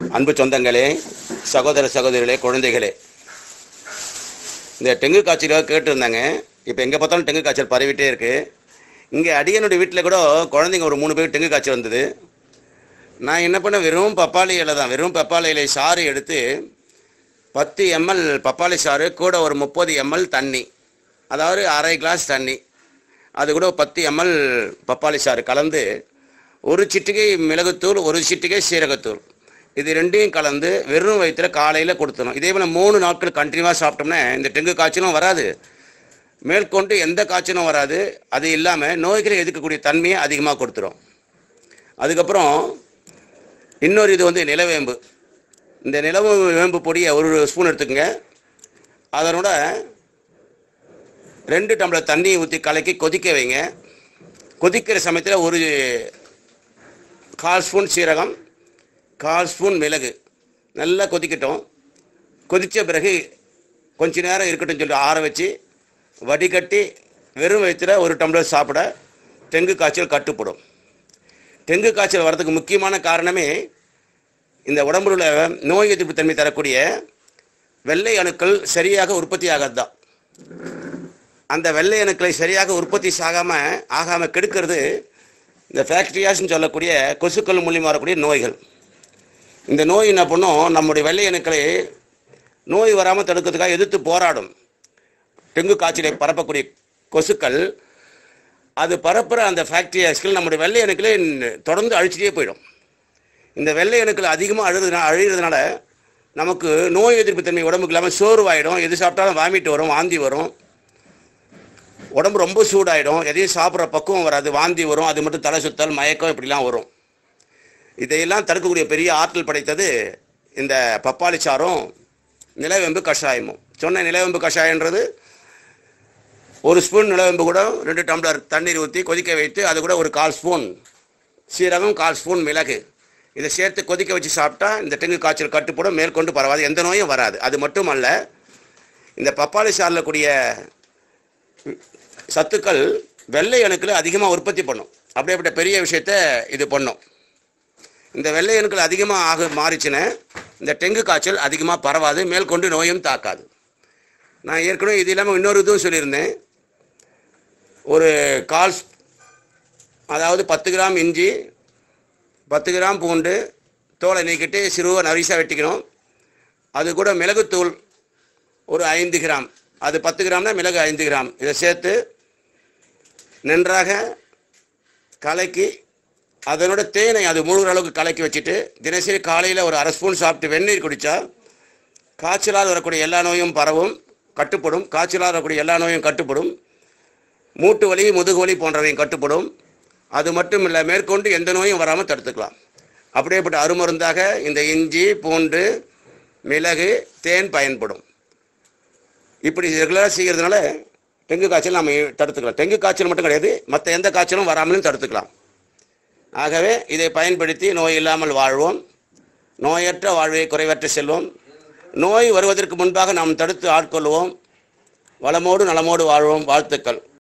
அன்பு சொந்தங்களே சகோதர சகோதரிகளே குழந்தைகளே இந்த டெங்கு காய்ச்சலாக கேட்டிருந்தாங்க இப்போ எங்கே பார்த்தாலும் டெங்கு காய்ச்சல் பரவிட்டே இருக்கு இங்கே அடியனுடைய வீட்டில் கூட குழந்தைங்க ஒரு மூணு பேர் டெங்கு காய்ச்சல் வந்தது நான் என்ன பண்ண வெறும் பப்பாளி இலை தான் வெறும் பப்பாளி இலை சாறு எடுத்து பத்து எம்எல் பப்பாளி சாறு கூட ஒரு முப்பது எம்எல் தண்ணி அதாவது அரை கிளாஸ் தண்ணி அது கூட பத்து எம்எல் பப்பாளி சாறு கலந்து ஒரு சிட்டிகை மிளகுத்தூள் ஒரு சிட்டிகை சீரகத்தூள் இது ரெண்டையும் கலந்து வெறும் வயிற்றுல காலையில் கொடுத்துணும் இதே போல் மூணு நாட்கள் கண்டினியூவாக சாப்பிட்டோம்னா இந்த டெங்கு காய்ச்சலும் வராது மேற்கொண்டு எந்த காய்ச்சலும் வராது அது இல்லாமல் நோய்களை எதிர்க்கக்கூடிய தன்மையை அதிகமாக கொடுத்துரும் அதுக்கப்புறம் இன்னொரு இது வந்து நிலவேம்பு இந்த நிலவு வேம்பு பொடியை ஒரு ஸ்பூன் எடுத்துக்கங்க அதனோட ரெண்டு டம்ளர் தண்ணி ஊற்றி கலக்கி கொதிக்க வைங்க கொதிக்கிற சமயத்தில் ஒரு கால் ஸ்பூன் சீரகம் கால் ஸ்பூன் மிளகு நல்லா கொதிக்கட்டும் கொதித்த பிறகு கொஞ்ச நேரம் இருக்கட்டும் சொல்லி ஆற வச்சு வடிகட்டி வெறும் வயிற்றுல ஒரு டம்ளர் சாப்பிட டெங்கு காய்ச்சல் கட்டுப்படும் டெங்கு காய்ச்சல் வர்றதுக்கு முக்கியமான காரணமே இந்த உடம்புல உள்ள நோய் எதிர்ப்பு தன்மை தரக்கூடிய வெள்ளை அணுக்கள் சரியாக உற்பத்தி ஆகாது தான் அந்த வெள்ளை அணுக்களை சரியாக உற்பத்தி ஆகாம ஆகாம கெடுக்கிறது இந்த ஃபேக்டரியாஸ்னு சொல்லக்கூடிய கொசுக்கள் மூலியமாக வரக்கூடிய நோய்கள் இந்த நோய் என்ன பண்ணும் நம்முடைய வெள்ளை அணுக்களை நோய் வராமல் தடுக்கிறதுக்காக எதிர்த்து போராடும் டெங்கு காய்ச்சலை பரப்பக்கூடிய கொசுக்கள் அது பரப்புகிற அந்த ஃபேக்டரியாஸ்கள் நம்முடைய வெள்ளை அணுக்களை தொடர்ந்து அழிச்சிட்டே போயிடும் இந்த வெள்ளை அணுக்கள் அதிகமாக அழுதுனா அழிகிறதுனால நமக்கு நோய் எதிர்ப்பு தன்மை உடம்புக்கு இல்லாமல் சோர்வாயிடும் எது சாப்பிட்டாலும் வாமிட்டு வரும் வாந்தி வரும் உடம்பு ரொம்ப சூடாயிடும் எதையும் சாப்பிட்ற பக்குவம் வராது வாந்தி வரும் அது மட்டும் தலை சுத்தல் மயக்கம் இப்படிலாம் வரும் இதையெல்லாம் தடுக்கக்கூடிய பெரிய ஆற்றல் படைத்தது இந்த பப்பாளி சாரும் நிலவேம்பு கஷாயமும் சொன்ன நிலவேம்பு கஷாயன்றது ஒரு ஸ்பூன் நிலவேம்பு கூட ரெண்டு டம்ளர் தண்ணீர் ஊற்றி கொதிக்க வைத்து அது கூட ஒரு கால் ஸ்பூன் சீரகம் கால் ஸ்பூன் மிளகு இதை சேர்த்து கொதிக்க வச்சு சாப்பிட்டா இந்த டெங்கு காய்ச்சல் கட்டுப்படும் மேற்கொண்டு பரவாது எந்த நோயும் வராது அது மட்டுமல்ல இந்த பப்பாளி சாறில் கூடிய சத்துக்கள் வெள்ளை அணுக்களை அதிகமாக உற்பத்தி பண்ணும் அப்படியேப்பட்ட பெரிய விஷயத்த இது பண்ணும் இந்த வெள்ளை அணுக்கள் அதிகமாக ஆக மாறிச்சுன்னா இந்த டெங்கு காய்ச்சல் அதிகமாக பரவாது மேற்கொண்டு நோயும் தாக்காது நான் ஏற்கனவே இது இல்லாமல் இன்னொரு இதுவும் சொல்லியிருந்தேன் ஒரு கால் ஸ்- அதாவது பத்து கிராம் இஞ்சி பத்து கிராம் பூண்டு தோலை நீக்கிட்டு சிறுவ நரிசாக வெட்டிக்கணும் அது கூட மிளகுத்தூள் ஒரு ஐந்து கிராம் அது பத்து கிராம்னா மிளகு ஐந்து கிராம் இதை சேர்த்து நன்றாக கலக்கி அதனோட தேனை அது முழுகிற அளவுக்கு கலக்கி வச்சுட்டு தினசரி காலையில் ஒரு அரை ஸ்பூன் சாப்பிட்டு வெந்நீர் குடித்தா காய்ச்சலால் வரக்கூடிய எல்லா நோயும் பரவும் கட்டுப்படும் காய்ச்சலால் வரக்கூடிய எல்லா நோயும் கட்டுப்படும் மூட்டு வலி முதுகு வலி போன்றவையும் கட்டுப்படும் அது மட்டும் இல்லை மேற்கொண்டு எந்த நோயும் வராமல் தடுத்துக்கலாம் அப்படியேப்பட்ட அருமருந்தாக இந்த இஞ்சி பூண்டு மிளகு தேன் பயன்படும் இப்படி ரெகுலராக செய்கிறதுனால டெங்கு காய்ச்சல் நம்ம தடுத்துக்கலாம் டெங்கு காய்ச்சல் மட்டும் கிடையாது மற்ற எந்த காய்ச்சலும் வராமலும் தடுத்துக்கலாம் ஆகவே இதை பயன்படுத்தி நோய் இல்லாமல் வாழ்வோம் நோயற்ற வாழ்வை குறைவற்ற செல்வோம் நோய் வருவதற்கு முன்பாக நாம் தடுத்து ஆட்கொள்வோம் வளமோடு நலமோடு வாழ்வோம் வாழ்த்துக்கள்